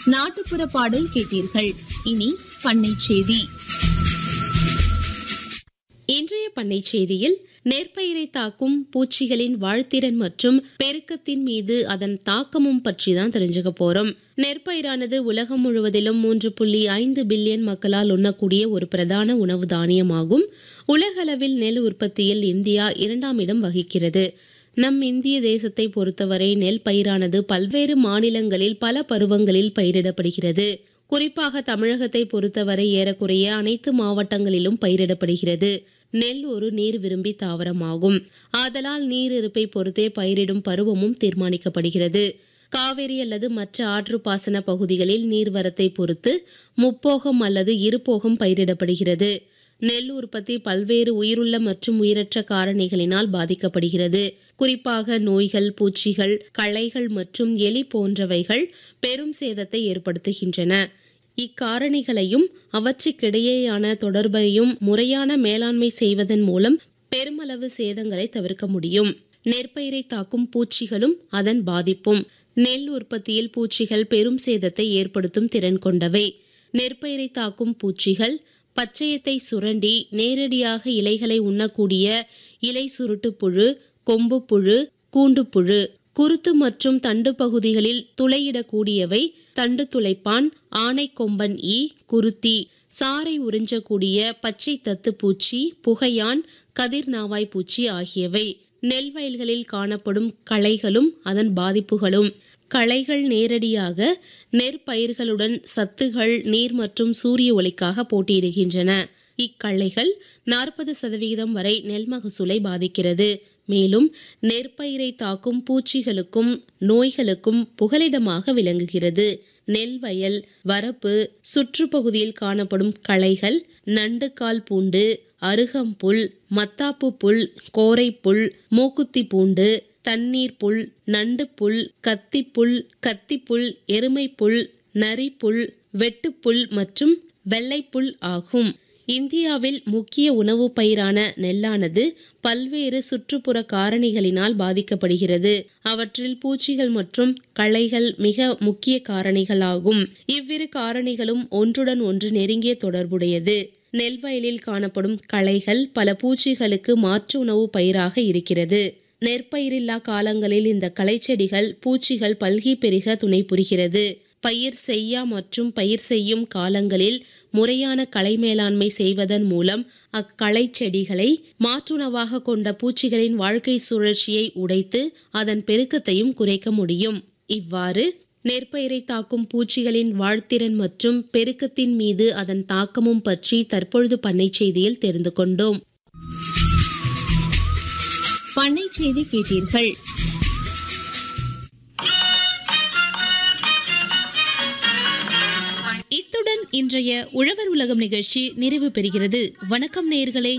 நாட்டுப்புற பாடல் கேட்டீர்கள் இனி பண்ணை செய்தி இன்றைய பண்ணை செய்தியில் நெற்பயிரை தாக்கும் பூச்சிகளின் வாழ்த்திறன் மற்றும் பெருக்கத்தின் மீது அதன் தாக்கமும் பற்றி தான் தெரிஞ்சுக்க போறோம் நெற்பயிரானது உலகம் முழுவதிலும் மூன்று புள்ளி ஐந்து பில்லியன் மக்களால் உண்ணக்கூடிய ஒரு பிரதான உணவு தானியமாகும் உலகளவில் நெல் உற்பத்தியில் இந்தியா இரண்டாம் இடம் வகிக்கிறது நம் இந்திய தேசத்தை பொறுத்தவரை நெல் பயிரானது பல்வேறு மாநிலங்களில் பல பருவங்களில் பயிரிடப்படுகிறது குறிப்பாக தமிழகத்தை பொறுத்தவரை ஏறக்குறைய அனைத்து மாவட்டங்களிலும் பயிரிடப்படுகிறது நெல் ஒரு நீர் விரும்பி தாவரமாகும் ஆதலால் நீர் இருப்பை பொறுத்தே பயிரிடும் பருவமும் தீர்மானிக்கப்படுகிறது காவேரி அல்லது மற்ற ஆற்று பாசன பகுதிகளில் நீர்வரத்தை பொறுத்து முப்போகம் அல்லது இருபோகம் பயிரிடப்படுகிறது நெல் உற்பத்தி பல்வேறு உயிருள்ள மற்றும் உயிரற்ற காரணிகளினால் பாதிக்கப்படுகிறது குறிப்பாக நோய்கள் பூச்சிகள் களைகள் மற்றும் எலி போன்றவைகள் பெரும் சேதத்தை ஏற்படுத்துகின்றன இக்காரணிகளையும் அவற்றுக்கிடையேயான தொடர்பையும் முறையான மேலாண்மை செய்வதன் மூலம் பெருமளவு சேதங்களை தவிர்க்க முடியும் நெற்பயிரை தாக்கும் பூச்சிகளும் அதன் பாதிப்பும் நெல் உற்பத்தியில் பூச்சிகள் பெரும் சேதத்தை ஏற்படுத்தும் திறன் கொண்டவை நெற்பயிரை தாக்கும் பூச்சிகள் பச்சையத்தை சுரண்டி நேரடியாக இலைகளை உண்ணக்கூடிய இலை சுருட்டு புழு கொம்பு புழு கூண்டு புழு குருத்து மற்றும் தண்டு பகுதிகளில் துளையிடக்கூடியவை தண்டு துளைப்பான் ஆனைக்கொம்பன் ஈ குருத்தி சாறை உறிஞ்சக்கூடிய பச்சை தத்து பூச்சி புகையான் கதிர் நாவாய் பூச்சி ஆகியவை நெல் வயல்களில் காணப்படும் களைகளும் அதன் பாதிப்புகளும் களைகள் நேரடியாக நெற்பயிர்களுடன் சத்துகள் நீர் மற்றும் சூரிய ஒளிக்காக போட்டியிடுகின்றன இக்களைகள் நாற்பது சதவிகிதம் வரை நெல் மகசூலை பாதிக்கிறது மேலும் நெற்பயிரை தாக்கும் பூச்சிகளுக்கும் நோய்களுக்கும் புகலிடமாக விளங்குகிறது நெல் வயல் வரப்பு சுற்றுப்பகுதியில் காணப்படும் களைகள் நண்டுக்கால் பூண்டு அருகம்புல் மத்தாப்பு புல் கோரைப்புல் மூக்குத்தி பூண்டு தண்ணீர் புல் நண்டு புல் கத்திப்புல் கத்திப்புல் எருமைப்புல் நரிப்புல் வெட்டுப்புல் மற்றும் வெள்ளைப்புல் ஆகும் இந்தியாவில் முக்கிய உணவு பயிரான நெல்லானது பல்வேறு சுற்றுப்புற காரணிகளினால் பாதிக்கப்படுகிறது அவற்றில் பூச்சிகள் மற்றும் களைகள் மிக முக்கிய காரணிகளாகும் இவ்விரு காரணிகளும் ஒன்றுடன் ஒன்று நெருங்கிய தொடர்புடையது நெல் வயலில் காணப்படும் களைகள் பல பூச்சிகளுக்கு மாற்று உணவு பயிராக இருக்கிறது நெற்பயிரில்லா காலங்களில் இந்த களைச்செடிகள் பூச்சிகள் பல்கி பெருக துணை புரிகிறது பயிர் செய்யா மற்றும் பயிர் செய்யும் காலங்களில் முறையான களை மேலாண்மை செய்வதன் மூலம் அக்களை செடிகளை மாற்றுணவாக கொண்ட பூச்சிகளின் வாழ்க்கை சுழற்சியை உடைத்து அதன் பெருக்கத்தையும் குறைக்க முடியும் இவ்வாறு நெற்பயிரை தாக்கும் பூச்சிகளின் வாழ்த்திறன் மற்றும் பெருக்கத்தின் மீது அதன் தாக்கமும் பற்றி தற்பொழுது பண்ணை செய்தியில் தெரிந்து கொண்டோம் பண்ணை செய்தி கேட்டீர்கள் இத்துடன் இன்றைய உழவர் உலகம் நிகழ்ச்சி நிறைவு பெறுகிறது வணக்கம் நேயர்களே